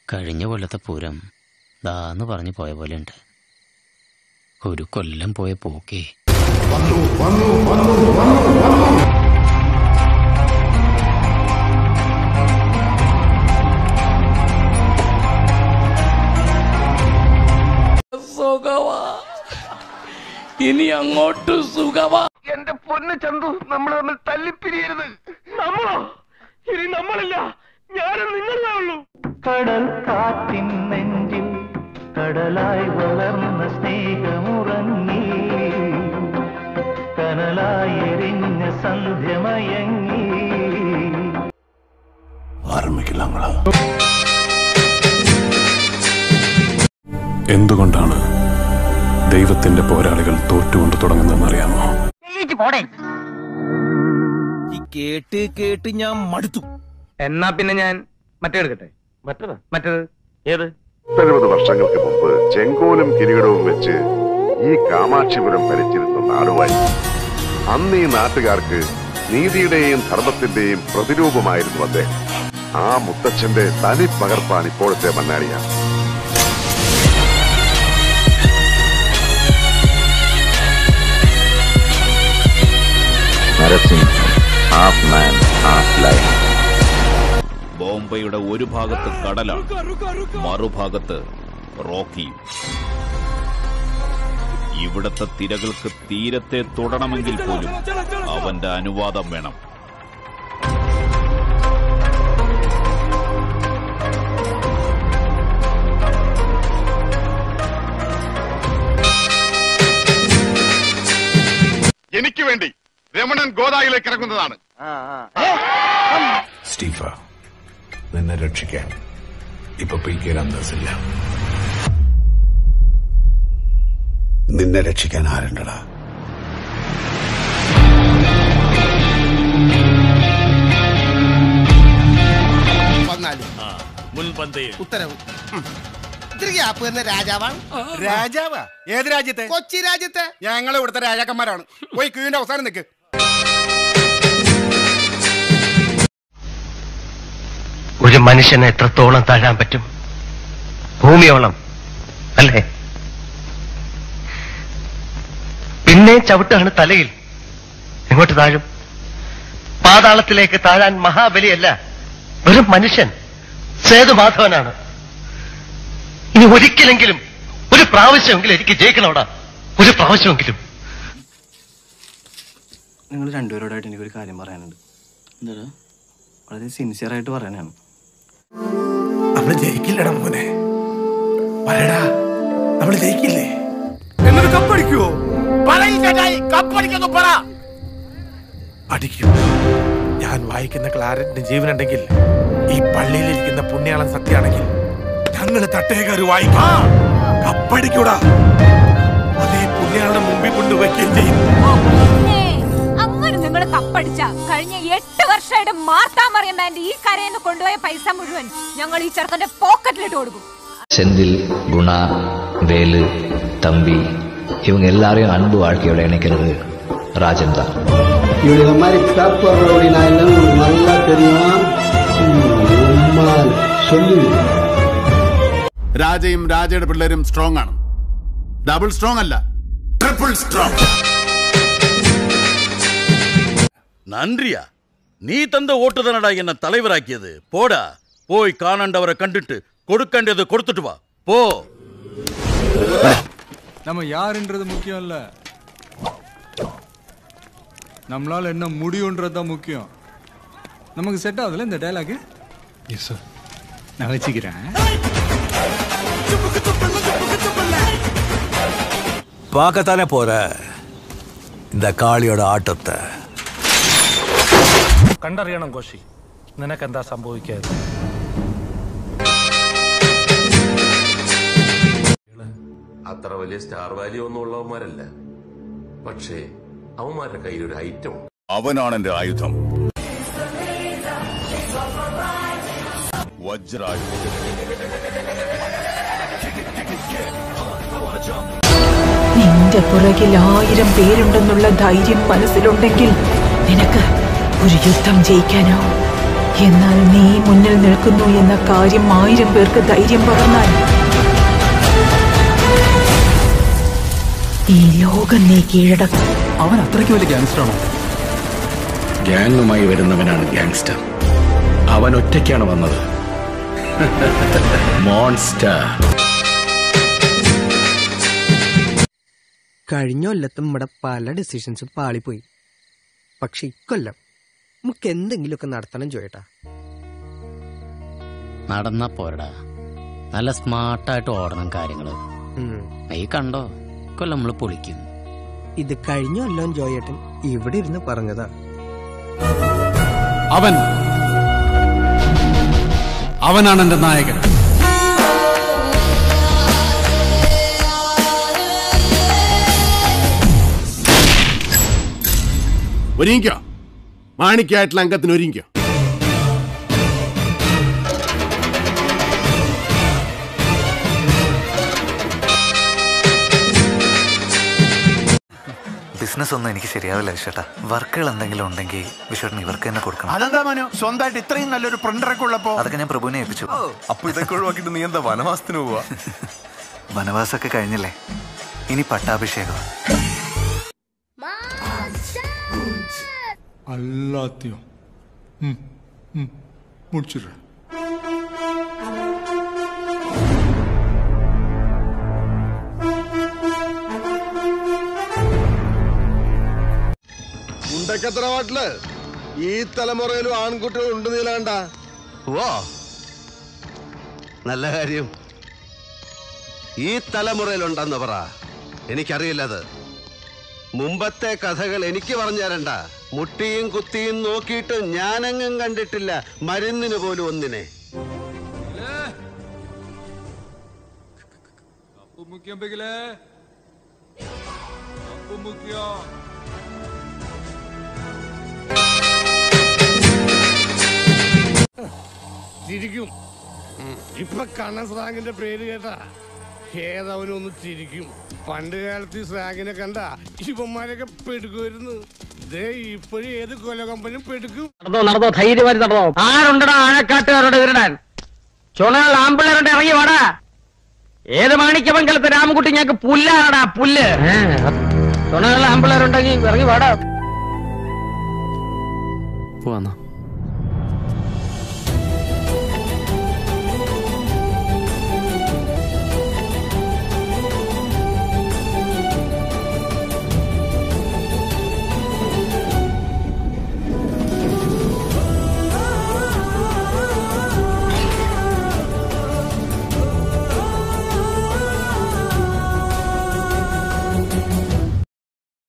കഴിഞ്ഞ കൊല്ലത്തെ പൂരം ദാന്ന് പറഞ്ഞു പോയ പോലെ ഉണ്ട് ഒരു കൊല്ലം പോയ പോക്കേ സുഖവാ ഇനി അങ്ങോട്ട് സുഖവാ എന്റെ പൊന്ന് ചന്തു നമ്മൾ തമ്മിൽ തല്ലിപ്പിരിയരുത് നമ്മളോ ഇനി നമ്മളില്ല ഞാനും നിങ്ങളേ ഉള്ളൂ കടൽ കാറ്റിൻ നെഞ്ചിൽ കടലായി വളർന്ന സ്നേഹമുറങ്ങി കനലായി എരിഞ്ഞ സന്ധ്യമയങ്ങി എന്തുകൊണ്ടാണ് ദൈവത്തിന്റെ പോരാളികൾ തോറ്റുകൊണ്ട് തുടങ്ങുന്നതെന്ന് അറിയാമോ ഈ കേട്ട് കേട്ട് ഞാൻ മടുത്തു എന്നാ പിന്നെ ഞാൻ മറ്റേ എടുക്കട്ടെ മറ്റേത് മറ്റേത് ഏത് പത്തെഴുപത് വർഷങ്ങൾക്ക് മുമ്പ് ചെങ്കോലും കിരീടവും വെച്ച് ഈ കാമാക്ഷിപുരം ഭരിച്ചിരുന്ന നാടുവായി അന്ന് ഈ നാട്ടുകാർക്ക് നീതിയുടെയും ധർമ്മത്തിന്റെയും പ്രതിരൂപമായിരുന്നു അദ്ദേഹം ആ മുത്തച്ഛന്റെ തനി പകർപ്പാണ് ഇപ്പോഴത്തെ മണ്ണാടിയാണ് ബോംബെയുടെ ഒരു ഭാഗത്ത് കടലാണ് മറുഭാഗത്ത് റോക്കിയും ഇവിടത്തെ തിരകൾക്ക് തീരത്തെ തൊടണമെങ്കിൽ പോലും അവന്റെ അനുവാദം വേണം എനിക്ക് വേണ്ടി രമണൻ ഗോദായിലേക്ക് ഇറങ്ങുന്നതാണ് സ്റ്റീഫ നിന്നെ രക്ഷിക്കാൻ ഇപ്പൊ പി കെ രാംദാസില്ല നിന്നെ രക്ഷിക്കാൻ ആരുണ്ടടാ ഉത്തരവ് ഇത്തിരി ഗ്യാപ്പ് വരുന്ന രാജാവാണ് രാജാവാ ഏത് രാജ്യത്തെ കൊച്ചി രാജ്യത്തെ ഞങ്ങൾ ഇവിടുത്തെ രാജാക്കന്മാരാണ് പോയി ക്യൂവിന്റെ അവസാനം നിൽക്ക് ഒരു മനുഷ്യനെ എത്രത്തോളം താഴാൻ പറ്റും ഭൂമിയോളം അല്ലേ പിന്നെ ചവിട്ടാണ് തലയിൽ എങ്ങോട്ട് താഴും പാതാളത്തിലേക്ക് താഴാൻ മഹാബലിയല്ല വെറും മനുഷ്യൻ സേതുമാധവനാണ് ഇനി ഒരിക്കലെങ്കിലും ഒരു പ്രാവശ്യമെങ്കിലും എനിക്ക് ജയിക്കണോടാ ഒരു പ്രാവശ്യമെങ്കിലും നിങ്ങൾ രണ്ടുപേരോടായിട്ട് എനിക്കൊരു കാര്യം പറയാനുണ്ട് വളരെ സിൻസിയർ ആയിട്ട് പറയാനാണ് നമ്മള് ജയിക്കില്ലടാ മോനെ പറയടാ നമ്മള് ജയിക്കില്ലേ എന്നിട്ട് കപ്പടിക്കുവോ കപ്പടിക്കുന്നു പറ അടിക്കും ഞാൻ വായിക്കുന്ന ക്ലാരറ്റിന് ജീവനുണ്ടെങ്കിൽ ഈ പള്ളിയിലിരിക്കുന്ന പുണ്യാളൻ സത്യാണെങ്കിൽ ഞങ്ങള് തട്ടേക്കാര് വായിക്കാം കപ്പടിക്കൂടാ അതേ പുണ്യാളന്റെ മുമ്പിൽ കൊണ്ടുവയ്ക്കുകയും ചെയ്യും അങ്ങനെ നിങ്ങൾ കപ്പടിച്ച കഴിഞ്ഞ എട്ട് വർഷമായിട്ട് മാർത്താമറിയമ്മേന്റെ ഈ കരയിൽ കൊണ്ടുപോയ പൈസ മുഴുവൻ ഞങ്ങൾ ഈ ചെറുക്കന്റെ പോക്കറ്റിലിട്ട് കൊടുക്കും செந்தில் குணா வேலு தம்பி இவங்க எல்லாரையும் அன்பு வாழ்க்கையோட இணைக்கிறது ராஜன் தான் இவங்க மாதிரி பேப்பர் ரவுடி நாயெல்லாம் உங்களுக்கு நல்லா தெரியும் சொல்லி രാജയും രാജയുടെ പിള്ളേരും സ്ട്രോങ് ആണ് ഡബിൾ സ്ട്രോങ് അല്ല ട്രിപ്പിൾ സ്ട്രോങ് നன்றியா നീ തந்த ഓട്ട് തന്നടാ എന്നെ തലവരാക്കിയത് പോടാ പോയി കാണേണ്ടവരെ കണ്ടിട്ട് കൊടുക്കേണ്ടത് കൊടുത്തിട്ട് വാ പോ நம்ம யாருன்றது முக்கியம் இல்ல நம்மளால என்ன முடியும்ன்றது தான் முக்கியம் நமக்கு செட் ஆகுதுல இந்த டைலாக் எஸ் சார் நான் வச்சுக்கிறேன் பார்க்கத்தானே போற இந்த காளியோட ஆட்டத்தை കണ്ടറിയണം കോശി നിനക്കെന്താ സംഭവിക്കാതെ അത്ര വലിയ സ്റ്റാർ വാല്യൂ ഒന്നും ഉള്ളവന്മാരല്ല പക്ഷേ അവന്മാരുടെ കയ്യിൽ ഒരു ഐറ്റം അവനാണ് എന്റെ ആയുധം വജ്രായുധം നിന്റെ പുറകിൽ ആയിരം പേരുണ്ടെന്നുള്ള ധൈര്യം മനസ്സിലുണ്ടെങ്കിൽ നിനക്ക് ഒരു യുദ്ധം ജയിക്കാനാവും എന്നാൽ നീ മുന്നിൽ നിൽക്കുന്നു എന്ന കാര്യം ആയിരം പേർക്ക് ധൈര്യം പകർന്നാൽ ഈ ലോകം നീ കീഴടക്കും അവൻ അത്രയ്ക്ക് വലിയ ഗ്യാങ്സ്റ്ററാണോ ഗ്യാങ്ങുമായി വരുന്നവനാണ് ഗ്യാങ്സ്റ്റർ അവൻ ഒറ്റയ്ക്കാണ് വന്നത് മോൺസ്റ്റർ കഴിഞ്ഞ കൊല്ലത്തും നമ്മുടെ പല ഡിസിഷൻസും പാളിപ്പോയി പക്ഷെ ഇക്കൊല്ലം നമുക്ക് എന്തെങ്കിലുമൊക്കെ നടത്തണം ചോയേട്ടാ നടന്നാ പോരടാ നല്ല സ്മാർട്ടായിട്ട് ഓടണം കാര്യങ്ങള് നീ കണ്ടോ കൊല്ലം നമ്മള് പൊളിക്കും ഇത് കഴിഞ്ഞ കൊല്ലം ജോയേട്ടൻ ഇവിടെ ഇരുന്ന് പറഞ്ഞതാ അവൻ അവനാണ് എന്റെ നായകൻ ഒരുങ്ങിക്കോ മാണിക്കായിട്ടുള്ള അംഗത്തിന് ഒരുങ്ങിക്കോ ബിസിനസ് ഒന്നും എനിക്ക് ശരിയാവില്ല വിശ്വട്ടാ വർക്കുകൾ എന്തെങ്കിലും ഉണ്ടെങ്കിൽ വിശ്വട്ടൻ ഇവർക്ക് തന്നെ കൊടുക്കണം അതെന്താ മനു സ്വന്തമായിട്ട് ഇത്രയും നല്ലൊരു പ്രിന്ററൊക്കെ ഉള്ളപ്പോ അതൊക്കെ ഞാൻ പ്രഭുവിനെ ഏൽപ്പിച്ചു അപ്പൊ ഇതൊക്കെ ഒഴിവാക്കിട്ട് നീ എന്താ വനവാസത്തിന് പോവാ വനവാസമൊക്കെ കഴിഞ്ഞില്ലേ ഇനി പട്ടാഭിഷേകം எல்லாத்தையும் ம் ம் முடிச்சிடுறேன் ഉണ്ടക്കത്ര വാട്ടില് ഈ തലമുറയിലും ആൺകുട്ടികൾ ഉണ്ട് നീലാണ്ട ഓ നല്ല കാര്യം ഈ തലമുറയിലുണ്ടെന്ന് പറ എനിക്കറിയില്ല അത് മുമ്പത്തെ കഥകൾ എനിക്ക് പറഞ്ഞു തരണ്ട മുട്ടിയും കുത്തിയും നോക്കിയിട്ട് ഞാനെങ്ങും കണ്ടിട്ടില്ല മരുന്നിന് പോലും ഒന്നിനെ അപ്പു മുഖ്യം ബിഗിലേ അപ്പു മുഖ്യം ചിരിക്കും ഇപ്പൊ കണ്ണൻ സ്രാങ്കിന്റെ പേര് കേട്ടാ ഏതവനും ഒന്ന് ചിരിക്കും പണ്ട് കാലത്ത് ഈ സ്രാങ്കിനെ കണ്ട ഇവന്മാരൊക്കെ പെടുക്കുമായിരുന്നു ദേ ഇപ്പോഴും ഏത് കൊല കമ്പനിയും പെടുക്കും നടന്നോ നടന്നോ ധൈര്യമായിട്ട് നടന്നോ ആരുണ്ടടാ ആഴക്കാട്ടുകാരോട് വിരടാൻ ചുണകൾ ആമ്പിള്ളേരുടെ ഇറങ്ങി വാടാ ഏത് മാണിക്യമംഗലത്തെ രാമകുട്ടി ഞങ്ങൾക്ക് പുല്ലാടാ പുല്ല് ചുണകൾ ആമ്പിള്ളേരുണ്ടെങ്കിൽ ഇറങ്ങി വാടാ പോവാന്നാ